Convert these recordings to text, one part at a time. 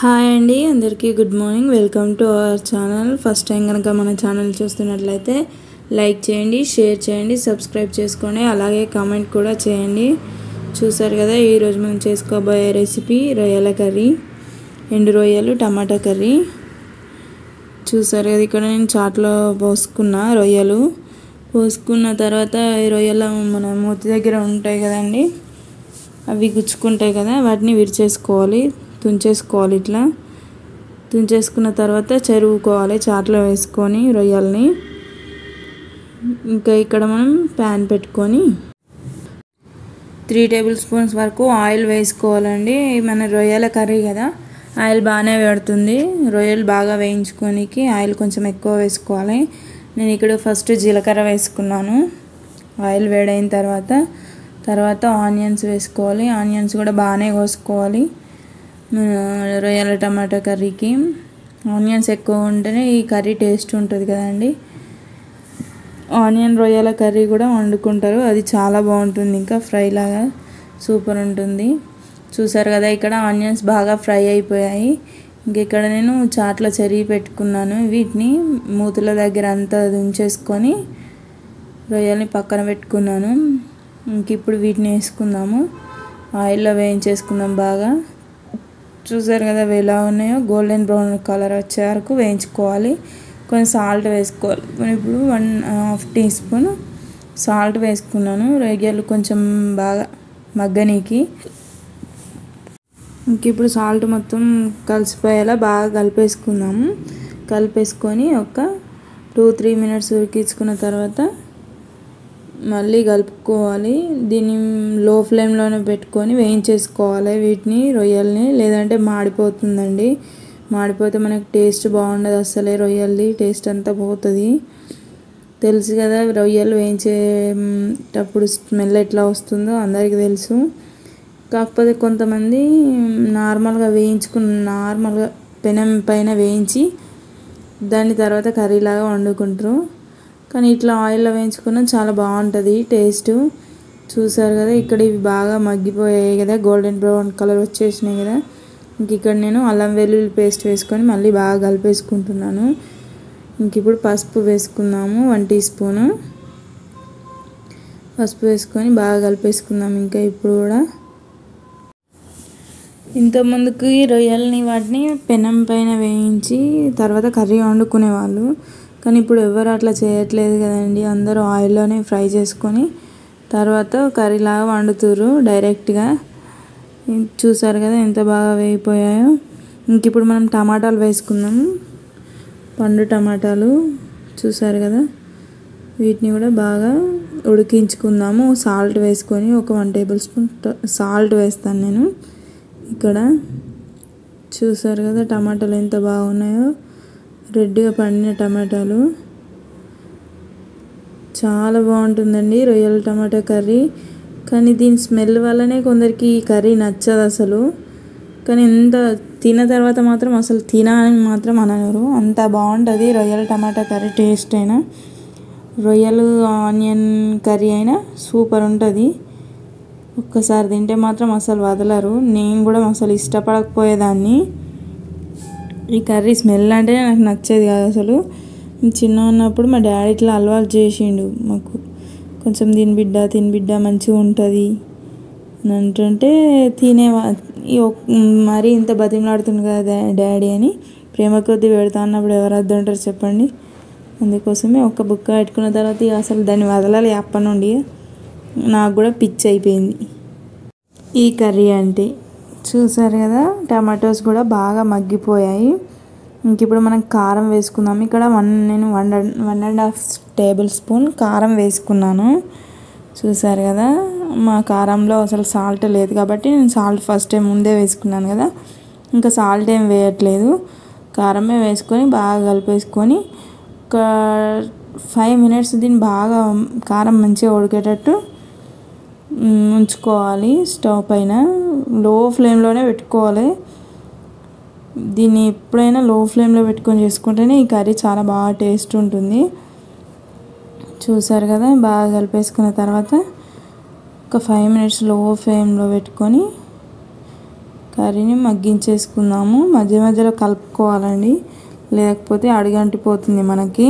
hi అండి అందరికీ good morning welcome to our channel first time కనుక మన ఛానల్ చూస్తున్నట్లయితే లైక్ చేయండి షేర్ చేయండి సబ్స్క్రైబ్ చేసుకోండి అలాగే కామెంట్ కూడా చేయండి చూసారు కదా ఈరోజు మనం చేసుకోబోయే రెసిపీ రొయ్యల కర్రీ ఎండు రొయ్యలు టమాటా కర్రీ చూసారు కదా ఇక్కడ నేను చాట్లో పోసుకున్న రొయ్యలు పోసుకున్న తర్వాత ఈ రొయ్యలు మన మూతి దగ్గర ఉంటాయి కదండి అవి గుచ్చుకుంటాయి కదా వాటిని విరిచేసుకోవాలి తుంచేసుకోవాలి ఇట్లా తుంచేసుకున్న తర్వాత చెరువుకోవాలి చాట్లో వేసుకొని రొయ్యల్ని ఇంకా ఇక్కడ మనం ప్యాన్ పెట్టుకొని త్రీ టేబుల్ స్పూన్స్ వరకు ఆయిల్ వేసుకోవాలండి మన రొయ్యల కర్రీ కదా ఆయిల్ బాగానే పెడుతుంది రొయ్యలు బాగా వేయించుకోనికి ఆయిల్ కొంచెం ఎక్కువ వేసుకోవాలి నేను ఇక్కడ ఫస్ట్ జీలకర్ర వేసుకున్నాను ఆయిల్ వేడైన తర్వాత తర్వాత ఆనియన్స్ వేసుకోవాలి ఆనియన్స్ కూడా బాగానే కోసుకోవాలి రొయ్యల టమాటా కర్రీకి ఆనియన్స్ ఎక్కువ ఉంటేనే ఈ కర్రీ టేస్ట్ ఉంటుంది కదండి ఆనియన్ రొయ్యల కర్రీ కూడా వండుకుంటారు అది చాలా బాగుంటుంది ఇంకా ఫ్రై లాగా సూపర్ ఉంటుంది చూసారు కదా ఇక్కడ ఆనియన్స్ బాగా ఫ్రై అయిపోయాయి ఇంక ఇక్కడ నేను చాట్లో చెరిగి పెట్టుకున్నాను వీటిని మూతుల దగ్గర అంతా ఉంచేసుకొని రొయ్యల్ని పక్కన పెట్టుకున్నాను ఇంక ఇప్పుడు వీటిని వేసుకుందాము ఆయిల్లో వేయించేసుకుందాం బాగా చూసారు కదా అవి ఎలా ఉన్నాయో గోల్డెన్ బ్రౌన్ కలర్ వచ్చే వరకు వేయించుకోవాలి కొంచెం సాల్ట్ వేసుకోవాలి ఇప్పుడు one half teaspoon salt వేసుకున్నాను రొయ్యలు కొంచెం బాగా మగ్గనీకి ఇంక ఇప్పుడు సాల్ట్ మొత్తం కలిసిపోయేలా బాగా కలిపేసుకుందాము కలిపేసుకొని ఒక టూ త్రీ మినిట్స్ ఉడికించుకున్న తర్వాత మళ్ళీ కలుపుకోవాలి దీన్ని లో ఫ్లేమ్లోనే పెట్టుకొని వేయించేసుకోవాలి వీటిని రొయ్యల్ని లేదంటే మాడిపోతుందండి మాడిపోతే మనకి టేస్ట్ బాగుండదు అసలే రొయ్యలది టేస్ట్ అంతా పోతుంది తెలుసు కదా రొయ్యలు వేయించేటప్పుడు స్మెల్ ఎట్లా వస్తుందో అందరికీ తెలుసు కాకపోతే కొంతమంది నార్మల్గా వేయించుకున్న నార్మల్గా పెనం పైన వేయించి దాని తర్వాత కర్రీలాగా వండుకుంటారు కానీ ఇట్లా ఆయిల్లో వేయించుకున్న చాలా బాగుంటుంది టేస్ట్ చూసారు కదా ఇక్కడ ఇవి బాగా మగ్గిపోయాయి కదా గోల్డెన్ బ్రౌన్ కలర్ వచ్చేసినాయి కదా ఇంక ఇక్కడ నేను అల్లం వెల్లుల్లి పేస్ట్ వేసుకొని మళ్ళీ బాగా కలిపేసుకుంటున్నాను ఇంక ఇప్పుడు పసుపు వేసుకుందాము వన్ టీ స్పూను పసుపు వేసుకొని బాగా కలిపేసుకుందాం ఇంకా ఇప్పుడు కూడా ఇంతకుముందుకు ఈ రొయ్యల్ని వాటిని పెనం పైన వేయించి తర్వాత కర్రీ వండుకునేవాళ్ళు కానీ ఇప్పుడు ఎవరు అట్లా చేయట్లేదు కదండి అందరూ ఆయిల్లోనే ఫ్రై చేసుకొని తర్వాత కర్రీలాగా వండుతుర్రు డైరెక్ట్గా చూసారు కదా ఎంత బాగా వేగిపోయాయో ఇంక ఇప్పుడు మనం టమాటాలు వేసుకుందాం పండు టమాటాలు చూసారు కదా వీటిని కూడా బాగా ఉడికించుకుందాము సాల్ట్ వేసుకొని ఒక వన్ టేబుల్ స్పూన్ సాల్ట్ వేస్తాను నేను ఇక్కడ చూసారు కదా టమాటాలు ఎంత బాగున్నాయో రెడ్గా పండిన టమాటాలు చాలా బాగుంటుందండి రొయ్యల టమాటా కర్రీ కానీ దీని స్మెల్ వల్లనే కొందరికి ఈ కర్రీ నచ్చదు అసలు కానీ ఎంత తిన్న తర్వాత మాత్రం అసలు తినని మాత్రం అనరు అంత బాగుంటుంది రొయ్యల టమాటా కర్రీ టేస్ట్ అయినా రొయ్యలు ఆనియన్ కర్రీ అయినా సూపర్ ఉంటుంది ఒక్కసారి తింటే మాత్రం అసలు వదలరు నేను కూడా అసలు ఇష్టపడకపోయేదాన్ని ఈ కర్రీ స్మెల్ అంటే నాకు నచ్చేది కాదు అసలు చిన్న ఉన్నప్పుడు మా డాడీ ఇట్లా అలవాటు చేసిండు మాకు కొంచెం తిని బిడ్డ తిని బిడ్డ మంచిగా ఉంటుంది అని అంటుంటే తినేవా మరీ ఇంత బతిమలాడుతుంది కదా డాడీ అని ప్రేమ కొద్దీ పెడతా అన్నప్పుడు ఎవరు వద్దంటారు చెప్పండి అందుకోసమే ఒక బుక్క పెట్టుకున్న తర్వాత అసలు దాన్ని వదలాలి అప్పటి నుండి నాకు కూడా పిచ్చి అయిపోయింది ఈ కర్రీ అంటే చూసారు కదా టమాటోస్ కూడా బాగా మగ్గిపోయాయి ఇంక ఇప్పుడు మనం కారం వేసుకుందాం ఇక్కడ వన్ నేను one one and half tablespoon కారం వేసుకున్నాను చూసారు కదా మా కారంలో అసలు సాల్ట్ లేదు కాబట్టి నేను సాల్ట్ ఫస్ట్ టైం ముందే వేసుకున్నాను కదా ఇంకా సాల్ట్ ఏం వేయట్లేదు కారమే వేసుకొని బాగా కలిపేసుకొని ఒక ఫైవ్ మినిట్స్ దీన్ని బాగా కారం మంచిగా ఉడికేటట్టు ఉంచుకోవాలి స్టవ్ పైన లో ఫ్లేమ్లోనే పెట్టుకోవాలి దీన్ని ఎప్పుడైనా లో ఫ్లేమ్లో పెట్టుకొని చేసుకుంటేనే ఈ కర్రీ చాలా బాగా టేస్ట్ ఉంటుంది చూసారు కదా బాగా కలిపేసుకున్న తర్వాత ఒక ఫైవ్ మినిట్స్ లో ఫ్లేమ్లో పెట్టుకొని కర్రీని మగ్గించేసుకుందాము మధ్య మధ్యలో కలుపుకోవాలండి లేకపోతే అడుగంటిపోతుంది మనకి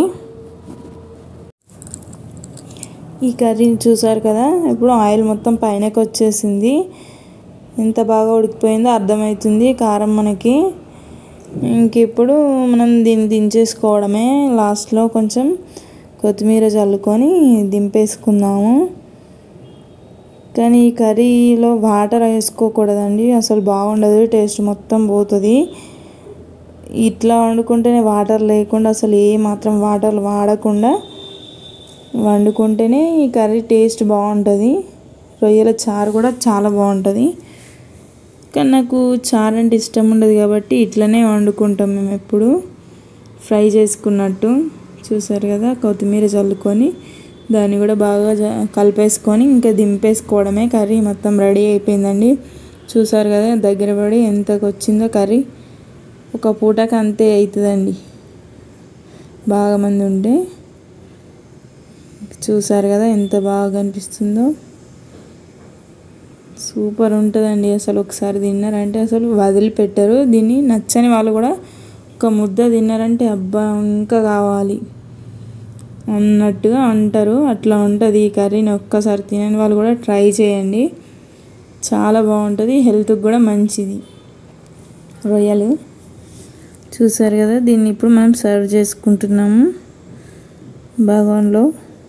ఈ కర్రీని చూసారు కదా ఇప్పుడు ఆయిల్ మొత్తం పైనకి వచ్చేసింది ఎంత బాగా ఉడికిపోయిందో అర్థమవుతుంది కారం మనకి ఇంక ఇప్పుడు మనం దీన్ని దించేసుకోవడమే లాస్ట్లో కొంచెం కొత్తిమీర చల్లుకొని దింపేసుకుందాము కానీ ఈ కర్రీలో వాటర్ వేసుకోకూడదండి అసలు బాగుండదు టేస్ట్ మొత్తం పోతుంది ఇట్లా వండుకుంటేనే వాటర్ లేకుండా అసలు ఏ మాత్రం వాటర్ వాడకుండా వండుకుంటేనే ఈ కర్రీ టేస్ట్ బాగుంటుంది రొయ్యల చారు కూడా చాలా బాగుంటుంది కానీ నాకు చారు అంటే ఇష్టం ఉండదు కాబట్టి ఇట్లనే వండుకుంటాం మేము ఎప్పుడు ఫ్రై చేసుకున్నట్టు చూసారు కదా కొత్తిమీర చల్లుకొని దాన్ని కూడా బాగా జ- కలిపేసుకొని ఇంకా దింపేసుకోవడమే కర్రీ మొత్తం రెడీ అయిపోయిందండి చూసారు కదా దగ్గర పడి ఎంతకు వచ్చిందో కర్రీ ఒక పూటకి అంతే అవుతుందండి బాగా మంది ఉంటే చూసారు కదా ఎంత బాగా కనిపిస్తుందో సూపర్ ఉంటుందండి అసలు ఒకసారి తిన్నారంటే అసలు వదిలిపెట్టరు దీన్ని నచ్చని వాళ్ళు కూడా ఒక ముద్ద తిన్నారంటే అబ్బా ఇంకా కావాలి అన్నట్టుగా అంటారు అట్లా ఉంటుంది ఈ కర్రీని ఒక్కసారి తినని వాళ్ళు కూడా ట్రై చేయండి చాలా బాగుంటుంది హెల్త్కి కూడా మంచిది రొయ్యలు చూసారు కదా దీన్ని ఇప్పుడు మనం సర్వ్ చేసుకుంటున్నాము భగవాన్లో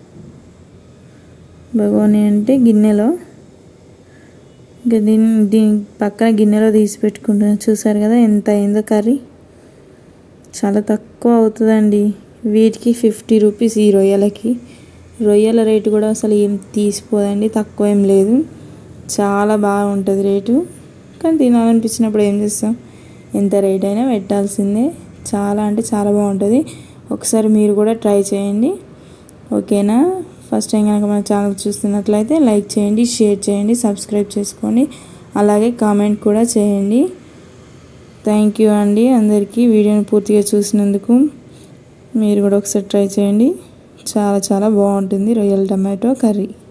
భగవాని అంటే గిన్నెలో ఇంకా దీన్ని దీని పక్కన గిన్నెలో తీసి పెట్టుకుంటున్నాను చూసారు కదా ఎంత అయిందో కర్రీ చాలా తక్కువ అవుతుందండి వీటికి ఫిఫ్టీ రూపీస్ ఈ రొయ్యలకి రొయ్యల రేటు కూడా అసలు ఏం తీసిపోదండి తక్కువ ఏం లేదు చాలా బాగుంటుంది రేటు కానీ తినాలనిపించినప్పుడు ఏం చేస్తాం ఎంత రేట్ అయినా పెట్టాల్సిందే చాలా అంటే చాలా బాగుంటుంది ఒకసారి మీరు కూడా ట్రై చేయండి ఓకేనా ఫస్ట్ టైం కనుక మన ఛానల్ చూస్తున్నట్లయితే లైక్ చేయండి షేర్ చేయండి సబ్స్క్రైబ్ చేసుకోండి అలాగే కామెంట్ కూడా చేయండి థ్యాంక్ యూ అండి అందరికీ వీడియోని పూర్తిగా చూసినందుకు మీరు కూడా ఒకసారి ట్రై చేయండి చాలా చాలా బాగుంటుంది రొయ్యల టమాటో కర్రీ